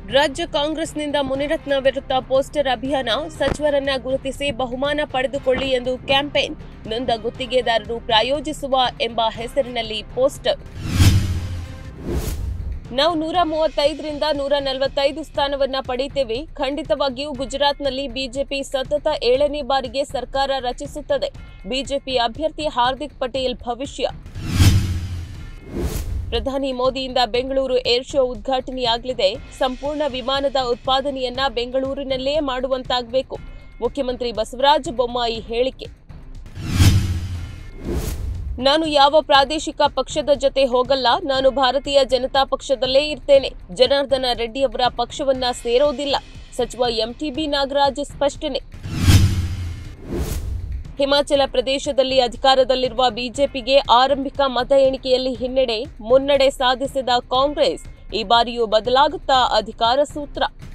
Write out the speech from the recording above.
ರಾಜ್ಯ ಕಾಂಗ್ರೆಸ್ನಿಂದ ಮುನಿರತ್ನ ವಿರುದ್ಧ ಪೋಸ್ಟರ್ ಅಭಿಯಾನ ಸಚಿವರನ್ನ ಗುರುತಿಸಿ ಬಹುಮಾನ ಪಡೆದುಕೊಳ್ಳಿ ಎಂದು ಕ್ಯಾಂಪೇನ್ ನೊಂದ ಗುತ್ತಿಗೆದಾರರು ಪ್ರಾಯೋಜಿಸುವ ಎಂಬ ಹೆಸರಿನಲ್ಲಿ ಪೋಸ್ಟರ್ ನಾವು ನೂರ ಮೂವತ್ತೈದರಿಂದ ನೂರ ನಲವತ್ತೈದು ಸ್ಥಾನವನ್ನ ಪಡೆಯುತ್ತೇವೆ ಖಂಡಿತವಾಗಿಯೂ ಗುಜರಾತ್ನಲ್ಲಿ ಬಿಜೆಪಿ ಸತತ ಏಳನೇ ಬಾರಿಗೆ ಸರ್ಕಾರ ರಚಿಸುತ್ತದೆ ಬಿಜೆಪಿ ಅಭ್ಯರ್ಥಿ ಹಾರ್ದಿಕ್ ಪಟೇಲ್ ಭವಿಷ್ಯ ಪ್ರಧಾನಿ ಮೋದಿಯಿಂದ ಬೆಂಗಳೂರು ಏರ್ ಶೋ ಉದ್ಘಾಟನೆಯಾಗಲಿದೆ ಸಂಪೂರ್ಣ ವಿಮಾನದ ಉತ್ಪಾದನೆಯನ್ನ ಬೆಂಗಳೂರಿನಲ್ಲೇ ಮಾಡುವಂತಾಗಬೇಕು ಮುಖ್ಯಮಂತ್ರಿ ಬಸವರಾಜ ಬೊಮ್ಮಾಯಿ ಹೇಳಿಕೆ ನಾನು ಯಾವ ಪ್ರಾದೇಶಿಕ ಪಕ್ಷದ ಜೊತೆ ಹೋಗಲ್ಲ ನಾನು ಭಾರತೀಯ ಜನತಾ ಪಕ್ಷದಲ್ಲೇ ಇರ್ತೇನೆ ಜನಾರ್ದನ ರೆಡ್ಡಿಯವರ ಪಕ್ಷವನ್ನ ಸೇರೋದಿಲ್ಲ ಸಚಿವ ಎಂಟಿಬಿ ನಾಗರಾಜ್ ಸ್ಪಷ್ಟನೆ ಹಿಮಾಚಲ ಪ್ರದೇಶದಲ್ಲಿ ಅಧಿಕಾರದಲ್ಲಿರುವ ಬಿಜೆಪಿಗೆ ಆರಂಭಿಕ ಮತ ಎಣಿಕೆಯಲ್ಲಿ ಹಿನ್ನಡೆ ಮುನ್ನಡೆ ಸಾಧಿಸಿದ ಕಾಂಗ್ರೆಸ್ ಈ ಬಾರಿಯೂ ಬದಲಾಗುತ್ತಾ ಅಧಿಕಾರ ಸೂತ್ರ